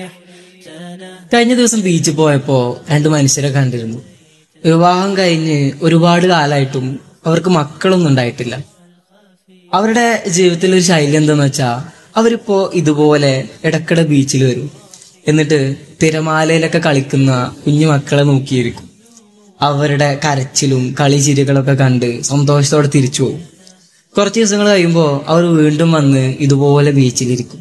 കഴിഞ്ഞ ദിവസം ബീച്ചിൽ പോയപ്പോ രണ്ട് മനുഷ്യരെ കണ്ടിരുന്നു വിവാഹം കഴിഞ്ഞ് ഒരുപാട് കാലമായിട്ടും അവർക്ക് മക്കളൊന്നും ഉണ്ടായിട്ടില്ല അവരുടെ ജീവിതത്തിലെ ഒരു ശൈലി എന്താന്ന് വെച്ചാ അവരിപ്പോ ഇതുപോലെ ഇടക്കിടെ ബീച്ചിൽ വരും എന്നിട്ട് തിരമാലയിലൊക്കെ കളിക്കുന്ന കുഞ്ഞു മക്കളെ നോക്കിയിരിക്കും അവരുടെ കരച്ചിലും കളി ചിരികളൊക്കെ കണ്ട് സന്തോഷത്തോടെ തിരിച്ചു പോകും കുറച്ച് ദിവസങ്ങൾ കഴിയുമ്പോൾ അവർ വീണ്ടും വന്ന് ഇതുപോലെ ബീച്ചിലിരിക്കും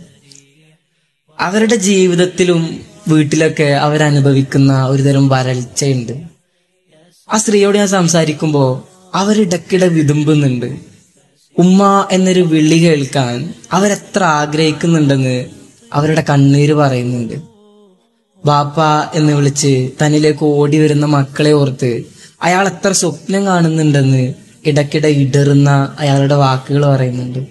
അവരുടെ ജീവിതത്തിലും വീട്ടിലൊക്കെ അവരനുഭവിക്കുന്ന ഒരുതരം വരൾച്ചയുണ്ട് ആ സ്ത്രീയോട് ഞാൻ സംസാരിക്കുമ്പോ അവരിടക്കിടെ വിതുമ്പുന്നുണ്ട് ഉമ്മ എന്നൊരു വിളി കേൾക്കാൻ അവരെത്ര ആഗ്രഹിക്കുന്നുണ്ടെന്ന് അവരുടെ കണ്ണീര് പറയുന്നുണ്ട് ബാപ്പ എന്ന് വിളിച്ച് തന്നിലേക്ക് ഓടി വരുന്ന മക്കളെ ഓർത്ത് അയാൾ എത്ര സ്വപ്നം കാണുന്നുണ്ടെന്ന് ഇടയ്ക്കിടെ ഇടറുന്ന അയാളുടെ വാക്കുകൾ പറയുന്നുണ്ട്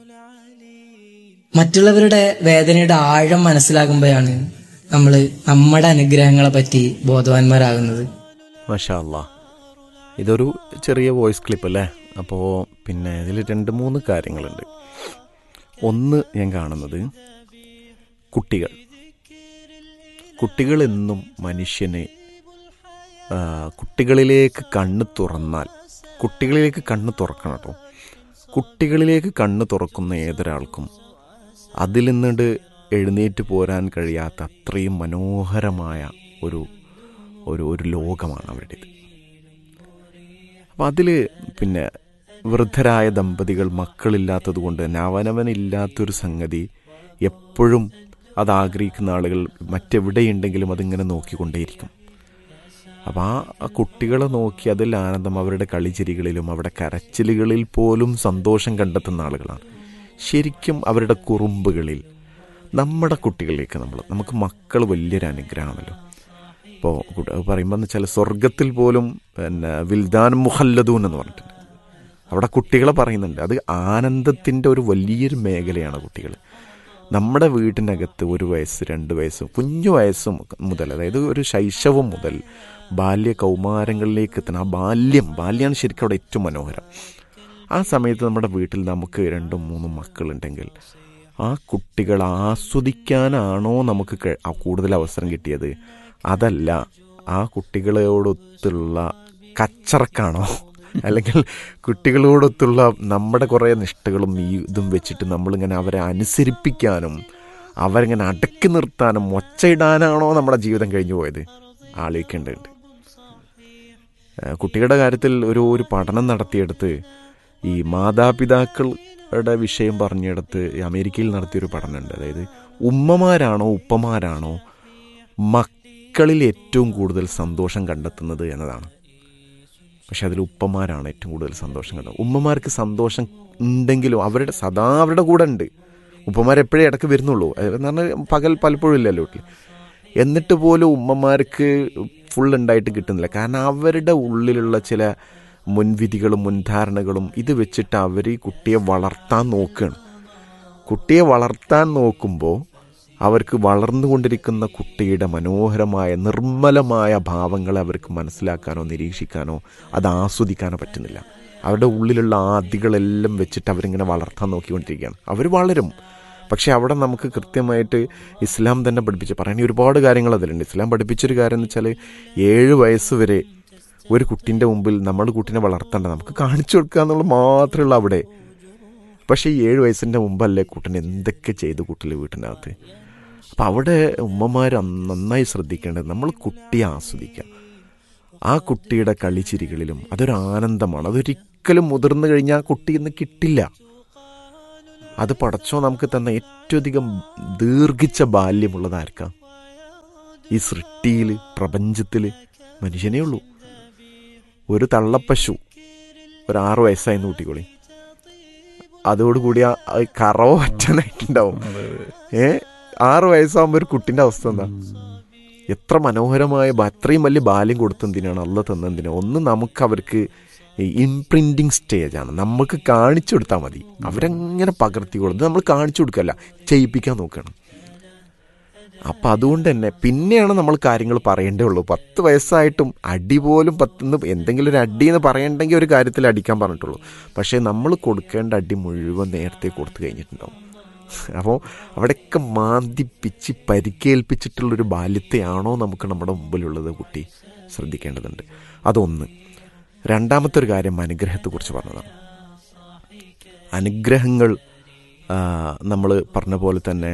മറ്റുള്ളവരുടെ വേദനയുടെ ആഴം മനസ്സിലാകുമ്പോഴാണ് നമ്മൾ നമ്മുടെ അനുഗ്രഹങ്ങളെ പറ്റി ബോധവാന്മാരാകുന്നത് മഷാ അല്ലാ ഇതൊരു ചെറിയ വോയിസ് ക്ലിപ്പ് അല്ലേ അപ്പോൾ പിന്നെ ഇതിൽ രണ്ട് മൂന്ന് കാര്യങ്ങളുണ്ട് ഒന്ന് ഞാൻ കാണുന്നത് കുട്ടികൾ കുട്ടികൾ എന്നും മനുഷ്യനെ ആ, കുട്ടികളിലേക്ക് കണ്ണ് തുറന്നാൽ കുട്ടികളിലേക്ക് കണ്ണ് തുറക്കണം കേട്ടോ കുട്ടികളിലേക്ക് കണ്ണ് തുറക്കുന്ന ഏതൊരാൾക്കും അതിൽ നിന്നിട്ട് എഴുന്നേറ്റ് പോരാൻ കഴിയാത്ത അത്രയും മനോഹരമായ ഒരു ഒരു ഒരു ലോകമാണ് അവരുടേത് അപ്പം അതിൽ പിന്നെ വൃദ്ധരായ ദമ്പതികൾ മക്കളില്ലാത്തത് കൊണ്ട് തന്നെ അവനവനില്ലാത്തൊരു സംഗതി എപ്പോഴും അത് ആഗ്രഹിക്കുന്ന ആളുകൾ മറ്റെവിടെയുണ്ടെങ്കിലും അതിങ്ങനെ നോക്കിക്കൊണ്ടേയിരിക്കും അപ്പം ആ ആ കുട്ടികളെ നോക്കി അതിൽ ആനന്ദം അവരുടെ കളിച്ചിരികളിലും അവരുടെ കരച്ചിലുകളിൽ പോലും സന്തോഷം കണ്ടെത്തുന്ന ആളുകളാണ് ശരിക്കും അവരുടെ കുറുമ്പുകളിൽ നമ്മുടെ കുട്ടികളിലേക്ക് നമ്മൾ നമുക്ക് മക്കൾ വലിയൊരു അനുഗ്രഹമാണല്ലോ ഇപ്പോൾ പറയുമ്പോൾ എന്ന് വെച്ചാൽ സ്വർഗത്തിൽ പോലും പിന്നെ വിൽദാൻ മുഹല്ലദൂൻ എന്ന് പറഞ്ഞിട്ടുണ്ട് അവിടെ കുട്ടികളെ പറയുന്നുണ്ട് അത് ആനന്ദത്തിൻ്റെ ഒരു വലിയൊരു മേഖലയാണ് കുട്ടികൾ നമ്മുടെ വീട്ടിനകത്ത് ഒരു വയസ്സ് രണ്ട് വയസ്സും കുഞ്ഞു വയസ്സും മുതൽ അതായത് ഒരു ശൈശവം മുതൽ ബാല്യ കൗമാരങ്ങളിലേക്ക് എത്തുന്ന ആ ബാല്യം ബാല്യമാണ് ശരിക്കും അവിടെ ഏറ്റവും മനോഹരം ആ സമയത്ത് നമ്മുടെ വീട്ടിൽ നമുക്ക് രണ്ടും മൂന്നും മക്കളുണ്ടെങ്കിൽ ആ കുട്ടികൾ ആസ്വദിക്കാനാണോ നമുക്ക് ക- ആ കൂടുതൽ അവസരം കിട്ടിയത് അതല്ല ആ കുട്ടികളോടൊത്തുള്ള കച്ചറക്കാണോ അല്ലെങ്കിൽ കുട്ടികളോടൊത്തുള്ള നമ്മുടെ കുറേ നിഷ്ഠകളും ഈ ഇതും വെച്ചിട്ട് നമ്മളിങ്ങനെ അവരെ അനുസരിപ്പിക്കാനും അവരിങ്ങനെ അടക്കി നിർത്താനും ഒച്ചയിടാനാണോ നമ്മുടെ ജീവിതം കഴിഞ്ഞു പോയത് ആലോചിക്കേണ്ടതുണ്ട് ഏഹ് കുട്ടികളുടെ കാര്യത്തിൽ ഒരു ഒരു പഠനം നടത്തിയെടുത്ത് ഈ മാതാപിതാക്കളുടെ വിഷയം പറഞ്ഞെടുത്ത് ഈ അമേരിക്കയിൽ നടത്തിയൊരു പഠനമുണ്ട് അതായത് ഉമ്മമാരാണോ ഉപ്പമാരാണോ മക്കളിൽ ഏറ്റവും കൂടുതൽ സന്തോഷം കണ്ടെത്തുന്നത് എന്നതാണ് പക്ഷെ അതിൽ ഉപ്പമാരാണ് ഏറ്റവും കൂടുതൽ സന്തോഷം കണ്ടത് ഉമ്മമാർക്ക് സന്തോഷം ഉണ്ടെങ്കിലും അവരുടെ സദാ അവരുടെ കൂടെ ഉണ്ട് ഉപ്പമാരെപ്പോഴേ ഇടയ്ക്ക് വരുന്നുള്ളൂ എന്ന് പറഞ്ഞാൽ പകൽ പലപ്പോഴും ഇല്ലല്ലോ വീട്ടിൽ എന്നിട്ട് പോലും ഉമ്മമാർക്ക് ഫുൾ ഉണ്ടായിട്ട് കിട്ടുന്നില്ല കാരണം അവരുടെ ഉള്ളിലുള്ള ചില മുൻവിധികളും മുൻധാരണകളും ഇത് വെച്ചിട്ട് അവർ ഈ കുട്ടിയെ വളർത്താൻ നോക്കുകയാണ് കുട്ടിയെ വളർത്താൻ നോക്കുമ്പോൾ അവർക്ക് വളർന്നുകൊണ്ടിരിക്കുന്ന കുട്ടിയുടെ മനോഹരമായ നിർമ്മലമായ ഭാവങ്ങളെ അവർക്ക് മനസ്സിലാക്കാനോ നിരീക്ഷിക്കാനോ അത് ആസ്വദിക്കാനോ പറ്റുന്നില്ല അവരുടെ ഉള്ളിലുള്ള ആദികളെല്ലാം വെച്ചിട്ട് അവരിങ്ങനെ വളർത്താൻ നോക്കിക്കൊണ്ടിരിക്കുകയാണ് അവർ വളരും പക്ഷെ അവിടെ നമുക്ക് കൃത്യമായിട്ട് ഇസ്ലാം തന്നെ പഠിപ്പിച്ച് പറയാൻ ഒരുപാട് കാര്യങ്ങൾ അതിലുണ്ട് ഇസ്ലാം പഠിപ്പിച്ചൊരു കാര്യം എന്ന് വെച്ചാൽ ഏഴ് വയസ്സ് വരെ ഒരു കുട്ടീൻ്റെ മുമ്പിൽ നമ്മൾ കുട്ടീനെ വളർത്തേണ്ട നമുക്ക് കാണിച്ചു കൊടുക്കുക എന്നുള്ളത് മാത്രമേ അവിടെ പക്ഷേ ഈ ഏഴ് വയസ്സിൻ്റെ മുമ്പല്ലേ കുട്ടൻ എന്തൊക്കെ ചെയ്ത് കുട്ടിൽ വീട്ടിനകത്ത് അപ്പം അവിടെ ഉമ്മമാർ നന്നായി ശ്രദ്ധിക്കേണ്ടത് നമ്മൾ കുട്ടിയെ ആസ്വദിക്കുക ആ കുട്ടിയുടെ കളിച്ചിരികളിലും അതൊരു ആനന്ദമാണ് അതൊരിക്കലും മുതിർന്നു കഴിഞ്ഞാൽ ആ കുട്ടി ഇന്ന് കിട്ടില്ല അത് പടച്ചോ നമുക്ക് തന്ന ഏറ്റവും അധികം ദീർഘിച്ച ബാല്യമുള്ളതായിരിക്കാം ഈ സൃഷ്ടിയിൽ പ്രപഞ്ചത്തിൽ മനുഷ്യനേ ഉള്ളൂ ഒരു തള്ളപ്പശു ഒരു ആറു വയസ്സായെന്ന് കൂട്ടിക്കോളി അതോടുകൂടി ആ ആ കറവ പറ്റാനായിട്ടുണ്ടാവും ഏ ആറു വയസ്സാകുമ്പോൾ ഒരു കുട്ടിന്റെ അവസ്ഥ എന്താ എത്ര മനോഹരമായ ബ- അത്രയും വലിയ ബാല്യം കൊടുത്തെന്തിനാണ് അല്ല തന്നെന്തിനാ ഒന്ന് നമുക്ക് അവർക്ക് ഇംപ്രിന്റിങ് സ്റ്റേജാണ് നമുക്ക് കാണിച്ചു കൊടുത്താൽ മതി അവരങ്ങനെ പകർത്തി കൊടുത്ത് നമ്മൾ കാണിച്ചു കൊടുക്കല്ല ചെയ്യിപ്പിക്കാൻ നോക്കണം അപ്പം അതുകൊണ്ട് തന്നെ പിന്നെയാണ് നമ്മൾ കാര്യങ്ങൾ പറയേണ്ടേ ഉള്ളൂ പത്ത് വയസ്സായിട്ടും അടി പോലും പത്തുനിന്ന് എന്തെങ്കിലും ഒരു അടി എന്ന് പറയണ്ടെങ്കിൽ ഒരു കാര്യത്തിൽ അടിക്കാൻ പറഞ്ഞിട്ടുള്ളൂ പക്ഷേ നമ്മൾ കൊടുക്കേണ്ട അടി മുഴുവൻ നേരത്തെ കൊടുത്തു കഴിഞ്ഞിട്ടുണ്ടാവും അപ്പോൾ അവിടെയൊക്കെ മാന്തിപ്പിച്ച് പരിക്കേൽപ്പിച്ചിട്ടുള്ളൊരു ബാല്യത്തെയാണോ നമുക്ക് നമ്മുടെ മുമ്പിലുള്ളത് കുട്ടി ശ്രദ്ധിക്കേണ്ടതുണ്ട് അതൊന്ന് രണ്ടാമത്തെ ഒരു കാര്യം അനുഗ്രഹത്തെക്കുറിച്ച് പറഞ്ഞതാണ് അനുഗ്രഹങ്ങൾ നമ്മൾ പറഞ്ഞ പോലെ തന്നെ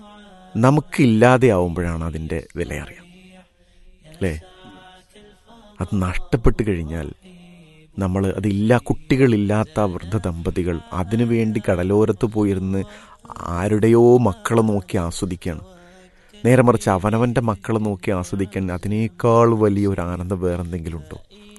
നമുക്കില്ലാതെയാവുമ്പോഴാണ് അതിൻ്റെ വില അറിയാം അല്ലേ അത് നഷ്ടപ്പെട്ട് കഴിഞ്ഞാൽ നമ്മൾ അതില്ല കുട്ടികളില്ലാത്ത വൃദ്ധ ദമ്പതികൾ അതിനു വേണ്ടി കടലോരത്ത് പോയിരുന്ന് ആരുടെയോ മക്കളെ നോക്കി ആസ്വദിക്കുകയാണ് നേരെ മറിച്ച് അവനവൻ്റെ മക്കളെ നോക്കി ആസ്വദിക്കാൻ അതിനേക്കാൾ വലിയ ഒരു ആനന്ദം വേറെന്തെങ്കിലും ഉണ്ടോ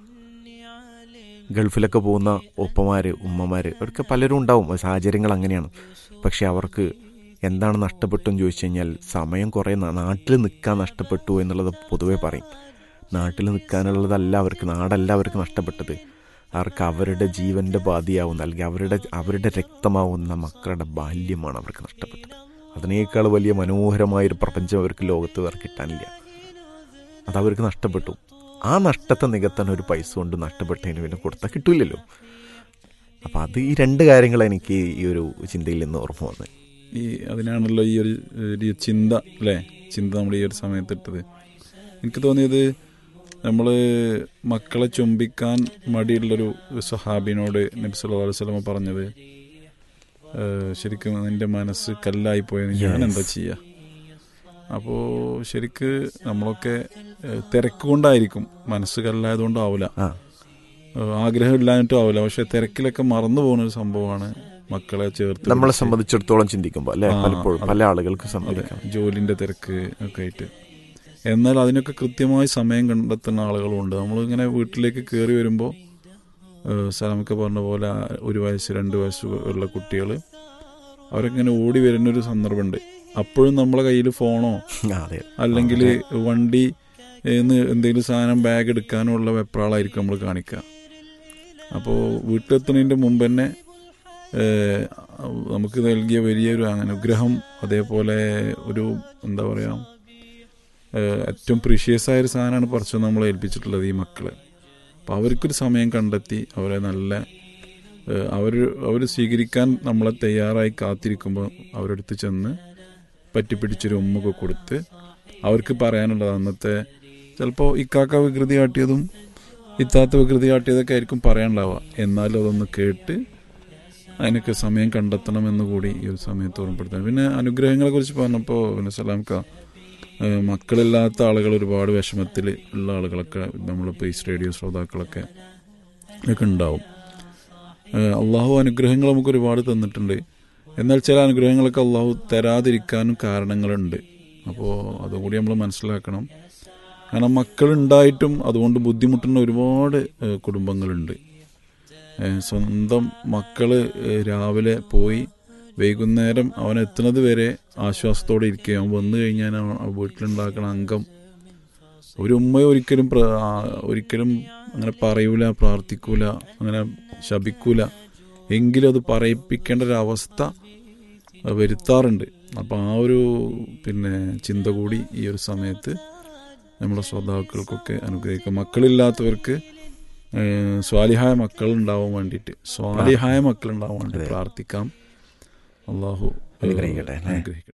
ഗൾഫിലൊക്കെ പോകുന്ന ഒപ്പമാർ ഉമ്മമാർ അവർക്ക് പലരും ഉണ്ടാവും സാഹചര്യങ്ങൾ അങ്ങനെയാണ് പക്ഷെ അവർക്ക് എന്താണ് നഷ്ടപ്പെട്ടെന്ന് ചോദിച്ചു കഴിഞ്ഞാൽ സമയം കുറേ നാട്ടിൽ നിൽക്കാൻ നഷ്ടപ്പെട്ടു എന്നുള്ളത് പൊതുവെ പറയും നാട്ടിൽ നിൽക്കാനുള്ളതല്ല അവർക്ക് നാടല്ല അവർക്ക് നഷ്ടപ്പെട്ടത് അവർക്ക് അവരുടെ ജീവൻ്റെ ബാധിയാവുന്ന അല്ലെങ്കിൽ അവരുടെ അവരുടെ രക്തമാവുന്ന മക്കളുടെ ബാല്യമാണ് അവർക്ക് നഷ്ടപ്പെട്ടത് അതിനേക്കാൾ വലിയ മനോഹരമായൊരു പ്രപഞ്ചം അവർക്ക് ലോകത്ത് വേറെ കിട്ടാനില്ല അതവർക്ക് നഷ്ടപ്പെട്ടു ആ നഷ്ടത്തെ നികത്താൻ ഒരു പൈസ കൊണ്ട് നഷ്ടപ്പെട്ടതിന് പിന്നെ കൊടുത്താൽ കിട്ടില്ലല്ലോ അപ്പം അത് ഈ രണ്ട് കാര്യങ്ങൾ എനിക്ക് ഈ ഒരു ചിന്തയിൽ നിന്ന് ഓർമ്മ വന്നത് ഈ അതിനാണല്ലോ ഈ ഒരു ഒരു ചിന്ത അല്ലേ ചിന്ത നമ്മൾ ഈ ഒരു സമയത്ത് ഇട്ടത് എനിക്ക് തോന്നിയത് നമ്മൾ മക്കളെ ചുംബിക്കാൻ മടിയുള്ളൊരു സഹാബിനോട് നബി സല്ലല്ലാഹു അലൈഹി വസല്ലമ പറഞ്ഞത് ഏഹ് ശരിക്കും നിന്റെ മനസ്സ് കല്ലായി പോയത് ഞാൻ എന്താ ചെയ്യുക അപ്പോൾ ശരിക്ക് നമ്മളൊക്കെ ഏഹ് തിരക്ക് കൊണ്ടായിരിക്കും മനസ്സ് കല്ലായതുകൊണ്ടാവില്ല ആ ആഗ്രഹം ഇല്ലാഞ്ഞിട്ടും ആവില്ല പക്ഷെ തിരക്കിലൊക്കെ മറന്നു പോകുന്ന ഒരു സംഭവമാണ് മക്കളെ ചേർത്ത് നമ്മളെ പിടിച്ച് സംബന്ധിച്ചിടത്തോളം ചിന്തിക്കുമ്പോൾ അല്ലെ ആ, പലപ്പോഴും അതെ. പല ആളുകൾക്ക് അതെ സംഭവിക്കാം ജോലിന്റെ തിരക്ക് ഒക്കെ ആയിട്ട് എന്നാൽ അതിനൊക്കെ കൃത്യമായി സമയം കണ്ടെത്തുന്ന ആളുകളുണ്ട് നമ്മളിങ്ങനെ വീട്ടിലേക്ക് കയറി വരുമ്പോൾ സലാമൊക്കെ പറഞ്ഞ പോലെ ഒരു വയസ്സ് രണ്ട് വയസ്സ് ഉള്ള കുട്ടികൾ അവരൊക്കെ ഇങ്ങനെ ഓടി വരുന്നൊരു സന്ദർഭമുണ്ട് അപ്പോഴും നമ്മളെ കയ്യിൽ ഫോണോ ആ, അതെ അല്ലെങ്കിൽ വണ്ടി എന്ന് എന്തെങ്കിലും സാധനം ബാഗ് എടുക്കാനുള്ള വെപ്രാളായിരിക്കും നമ്മൾ കാണിക്കുക അപ്പോൾ വീട്ടിലെത്തുന്നതിൻ്റെ മുമ്പ് തന്നെ ഏഹ്, നമുക്ക് നൽകിയ വലിയൊരു അനുഗ്രഹം അതേപോലെ ഒരു എന്താ പറയുക ഏഹ്, ഏറ്റവും പ്രീഷ്യസ് ആയ ഒരു സാധനമാണ് പറിച്ചു നമ്മൾ ഏൽപ്പിച്ചിട്ടുള്ളത് ഈ മക്കളെ അപ്പോൾ അവർക്കൊരു സമയം കണ്ടെത്തി അവരെ നല്ല അവർ അവർ സ്വീകരിക്കാൻ നമ്മളെ തയ്യാറായി കാത്തിരിക്കുമ്പോൾ അവരടുത്ത് ചെന്ന് പറ്റിപ്പിടിച്ചൊരു ഉമ്മൊക്കെ കൊടുത്ത് അവർക്ക് പറയാനുള്ളത് അന്നത്തെ ചിലപ്പോൾ ഇക്കാക്ക വികൃതി കാട്ടിയതും ഇത്താത്ത വികൃതി കാട്ടിയതൊക്കെ ആയിരിക്കും പറയാനുണ്ടാവുക എന്നാലും അതൊന്ന് കേട്ട് അതിനൊക്കെ സമയം കണ്ടെത്തണമെന്ന് കൂടി ഈ ഒരു സമയത്ത് ഓർമ്മപ്പെടുത്താൻ പിന്നെ അനുഗ്രഹങ്ങളെ കുറിച്ച് പറഞ്ഞപ്പോൾ പിന്നെ സലാംക്ക ഏഹ് മക്കളില്ലാത്ത ആളുകൾ ഒരുപാട് വിഷമത്തിൽ ഉള്ള ആളുകളൊക്കെ നമ്മൾ പേസ് റേഡിയോ ശ്രോതാക്കളൊക്കെ ഒക്കെ ഉണ്ടാവും ഏഹ് അള്ളാഹു അനുഗ്രഹങ്ങൾ നമുക്ക് ഒരുപാട് തന്നിട്ടുണ്ട് എന്നാൽ ചില അനുഗ്രഹങ്ങളൊക്കെ അള്ളാഹു തരാതിരിക്കാനും കാരണങ്ങളുണ്ട് അപ്പോൾ അതുകൂടി നമ്മൾ മനസ്സിലാക്കണം കാരണം മക്കളുണ്ടായിട്ടും അതുകൊണ്ട് ബുദ്ധിമുട്ടുന്ന ഒരുപാട് ഏഹ് കുടുംബങ്ങളുണ്ട് ഏഹ് സ്വന്തം മക്കള് ഏഹ് രാവിലെ പോയി വൈകുന്നേരം അവൻ എത്തുന്നത് വരെ ആശ്വാസത്തോടെ ഇരിക്കുക അവൻ വന്നു കഴിഞ്ഞാൽ അവൻ ആ വീട്ടിലുണ്ടാക്കണ അംഗം ഒരു ഉമ്മ ഒരിക്കലും പ്ര- ആ, ഒരിക്കലും അങ്ങനെ പറയൂല പ്രാർത്ഥിക്കൂല അങ്ങനെ ശപിക്കൂല എങ്കിലും അത് പറയിപ്പിക്കേണ്ട ഒരു അവസ്ഥ അത് വരുത്താറുണ്ട് അപ്പം ആ ഒരു പിന്നെ ചിന്ത കൂടി ഈ ഒരു സമയത്ത് നമ്മുടെ ശ്രോതാക്കൾക്കൊക്കെ അനുഗ്രഹിക്കാം മക്കളില്ലാത്തവർക്ക് ഏഹ്, സ്വാലിഹായ മക്കൾ ഉണ്ടാവാൻ വേണ്ടിയിട്ട് സ്വാലിഹായ മക്കൾ ഉണ്ടാവാൻ വേണ്ടി അതെ. പ്രാർത്ഥിക്കാം അള്ളാഹു ഏഹ്, അനുഗ്രഹിക്കട്ടെ, അല്ലേ? അനുഗ്രഹിക്കട്ടെ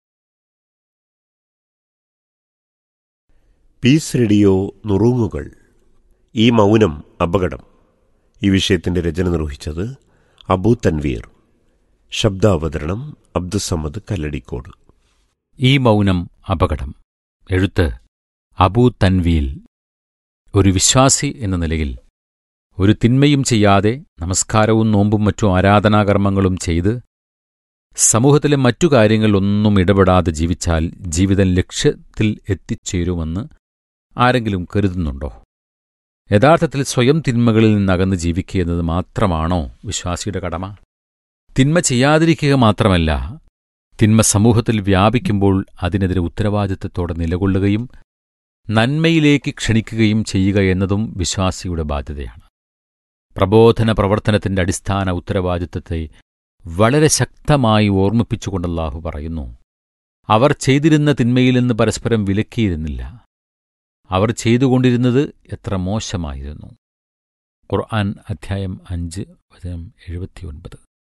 പീസ് റേഡിയോ നുറുങ്ങുകൾ ഈ മൗനം അപകടം ഈ വിഷയത്തിന്റെ രചന നിർവഹിച്ചത് അബു തൻവീർ ശബ്ദാവതരണം അബ്ദുസമ്മദ് കല്ലടിക്കോട് ഈ മൗനം അപകടം എഴുത്ത് അബൂ തൻവീൽ ഒരു വിശ്വാസി എന്ന നിലയിൽ ഒരു തിന്മയും ചെയ്യാതെ നമസ്കാരവും നോമ്പും മറ്റു ആരാധനാകർമ്മങ്ങളും ചെയ്ത് സമൂഹത്തിലെ മറ്റു കാര്യങ്ങളിലൊന്നും ഇടപെടാതെ ജീവിച്ചാൽ ജീവിതം ലക്ഷ്യത്തിൽ എത്തിച്ചേരുമെന്ന് ആരെങ്കിലും കരുതുന്നുണ്ടോ യഥാർത്ഥത്തിൽ സ്വയം തിന്മകളിൽ നിന്നകന്ന് ജീവിക്കുക എന്നത് മാത്രമാണോ വിശ്വാസിയുടെ കടമ തിന്മ ചെയ്യാതിരിക്കുക മാത്രമല്ല തിന്മ സമൂഹത്തിൽ വ്യാപിക്കുമ്പോൾ അതിനെതിരെ ഉത്തരവാദിത്തത്തോടെ നിലകൊള്ളുകയും നന്മയിലേക്ക് ക്ഷണിക്കുകയും ചെയ്യുക എന്നതും വിശ്വാസിയുടെ ബാധ്യതയാണ് പ്രബോധന പ്രവർത്തനത്തിന്റെ അടിസ്ഥാന ഉത്തരവാദിത്തത്തെ വളരെ ശക്തമായി ഓർമ്മിപ്പിച്ചുകൊണ്ട് അല്ലാഹു പറയുന്നു അവർ ചെയ്തിരുന്ന തിന്മയിൽ നിന്ന് പരസ്പരം വിലക്കിയിരുന്നില്ല അവർ ചെയ്തുകൊണ്ടിരുന്നത് എത്ര മോശമായിരുന്നു ഖുർആൻ അധ്യായം അഞ്ച് വചനം എഴുപത്തിയൊൻപത്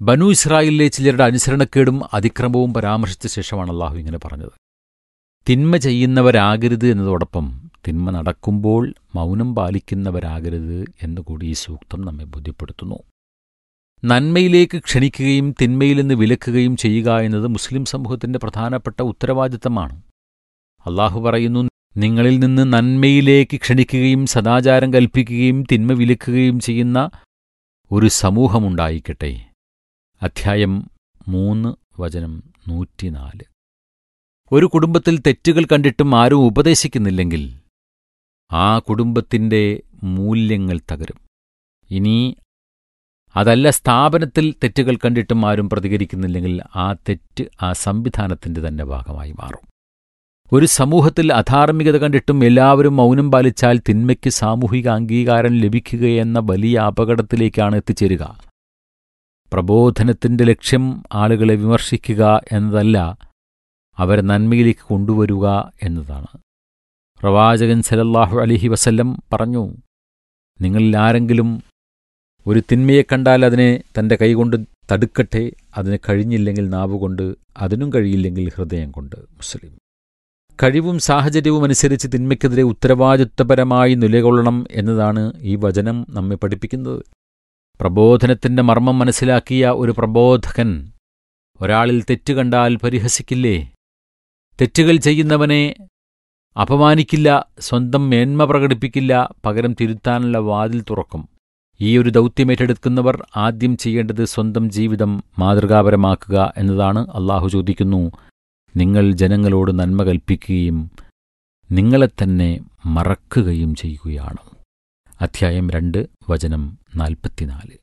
ബനു ഇസ്രായേലിലെ ചിലരുടെ അനുസരണക്കേടും അതിക്രമവും പരാമർശിച്ച ശേഷമാണ് അള്ളാഹു ഇങ്ങനെ പറഞ്ഞത് തിന്മ ചെയ്യുന്നവരാകരുത് എന്നതോടൊപ്പം തിന്മ നടക്കുമ്പോൾ മൗനം പാലിക്കുന്നവരാകരുത് എന്നുകൂടി ഈ സൂക്തം നമ്മെ ബോധ്യപ്പെടുത്തുന്നു നന്മയിലേക്ക് ക്ഷണിക്കുകയും തിന്മയിൽ നിന്ന് വിലക്കുകയും ചെയ്യുക എന്നത് മുസ്ലിം സമൂഹത്തിന്റെ പ്രധാനപ്പെട്ട ഉത്തരവാദിത്തമാണ് അള്ളാഹു പറയുന്നു നിങ്ങളിൽ നിന്ന് നന്മയിലേക്ക് ക്ഷണിക്കുകയും സദാചാരം കൽപ്പിക്കുകയും തിന്മ വിലക്കുകയും ചെയ്യുന്ന ഒരു സമൂഹമുണ്ടായിക്കട്ടെ അധ്യായം മൂന്ന് വചനം നൂറ്റിനാല് ഒരു കുടുംബത്തിൽ തെറ്റുകൾ കണ്ടിട്ടും ആരും ഉപദേശിക്കുന്നില്ലെങ്കിൽ ആ കുടുംബത്തിന്റെ മൂല്യങ്ങൾ തകരും ഇനി അതല്ല സ്ഥാപനത്തിൽ തെറ്റുകൾ കണ്ടിട്ടും ആരും പ്രതികരിക്കുന്നില്ലെങ്കിൽ ആ തെറ്റ് ആ സംവിധാനത്തിന്റെ തന്നെ ഭാഗമായി മാറും ഒരു സമൂഹത്തിൽ അധാർമികത കണ്ടിട്ടും എല്ലാവരും മൗനം പാലിച്ചാൽ തിന്മയ്ക്ക് സാമൂഹിക അംഗീകാരം ലഭിക്കുകയെന്ന വലിയ അപകടത്തിലേക്കാണ് എത്തിച്ചേരുക പ്രബോധനത്തിന്റെ ലക്ഷ്യം ആളുകളെ വിമർശിക്കുക എന്നതല്ല അവരെ നന്മയിലേക്ക് കൊണ്ടുവരുക എന്നതാണ് പ്രവാചകൻ സലല്ലാഹു അലിഹി വസല്ലം പറഞ്ഞു നിങ്ങളിൽ ആരെങ്കിലും ഒരു തിന്മയെ കണ്ടാൽ അതിനെ തന്റെ കൈകൊണ്ട് തടുക്കട്ടെ അതിന് കഴിഞ്ഞില്ലെങ്കിൽ നാവുകൊണ്ട് അതിനും കഴിയില്ലെങ്കിൽ ഹൃദയം കൊണ്ട് മുസ്ലിം കഴിവും സാഹചര്യവും അനുസരിച്ച് തിന്മയ്ക്കെതിരെ ഉത്തരവാദിത്വപരമായി നിലകൊള്ളണം എന്നതാണ് ഈ വചനം നമ്മെ പഠിപ്പിക്കുന്നത് പ്രബോധനത്തിന്റെ മർമ്മം മനസ്സിലാക്കിയ ഒരു പ്രബോധകൻ ഒരാളിൽ തെറ്റ് കണ്ടാൽ പരിഹസിക്കില്ലേ തെറ്റുകൾ ചെയ്യുന്നവനെ അപമാനിക്കില്ല സ്വന്തം മേന്മ പ്രകടിപ്പിക്കില്ല പകരം തിരുത്താനുള്ള വാതിൽ തുറക്കും ഈ ഒരു ദൗത്യമേറ്റെടുക്കുന്നവർ ആദ്യം ചെയ്യേണ്ടത് സ്വന്തം ജീവിതം മാതൃകാപരമാക്കുക എന്നതാണ് അള്ളാഹു ചോദിക്കുന്നു നിങ്ങൾ ജനങ്ങളോട് നന്മ കൽപ്പിക്കുകയും നിങ്ങളെത്തന്നെ മറക്കുകയും ചെയ്യുകയാണ് അധ്യായം രണ്ട് വചനം നാൽപ്പത്തിനാല്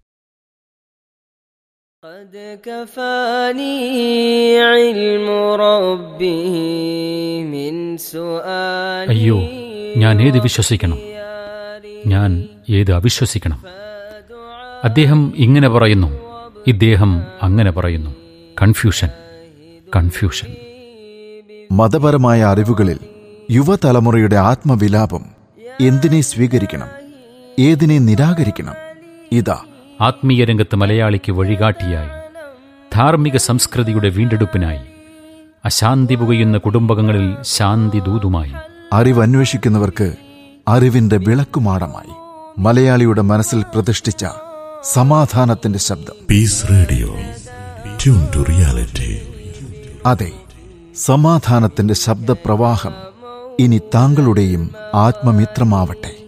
قد كفاني علم ربه من سؤالي അയ്യോ ഞാൻ ഏത് വിശ്വസിക്കണം ഞാൻ ഏത് അവിശ്വസിക്കണം അദ്ദേഹം ഇങ്ങനെ പറയുന്നു ഇദ്ദേഹം അങ്ങനെ പറയുന്നു കൺഫ്യൂഷൻ കൺഫ്യൂഷൻ മതപരമായ അറിവുകളിൽ യുവതലമുറയുടെ ആത്മവിലാപം എന്തിനെ സ്വീകരിക്കണം ഏതിനെ നിരാകരിക്കണം ഇതാ ആത്മീയ രംഗത്ത് മലയാളിക്ക് വഴികാട്ടിയായി ധാർമ്മിക സംസ്കൃതിയുടെ വീണ്ടെടുപ്പിനായി അശാന്തി പുകയുന്ന കുടുംബങ്ങളിൽ ശാന്തി ദൂതുമായി അറിവന്വേഷിക്കുന്നവർക്ക് അറിവിന്റെ വിളക്കുമാടമായി മലയാളിയുടെ മനസ്സിൽ പ്രതിഷ്ഠിച്ച സമാധാനത്തിന്റെ ശബ്ദം Peace Radio. Tune to reality. അതെ സമാധാനത്തിന്റെ ശബ്ദപ്രവാഹം ഇനി താങ്കളുടെയും ആത്മമിത്രമാവട്ടെ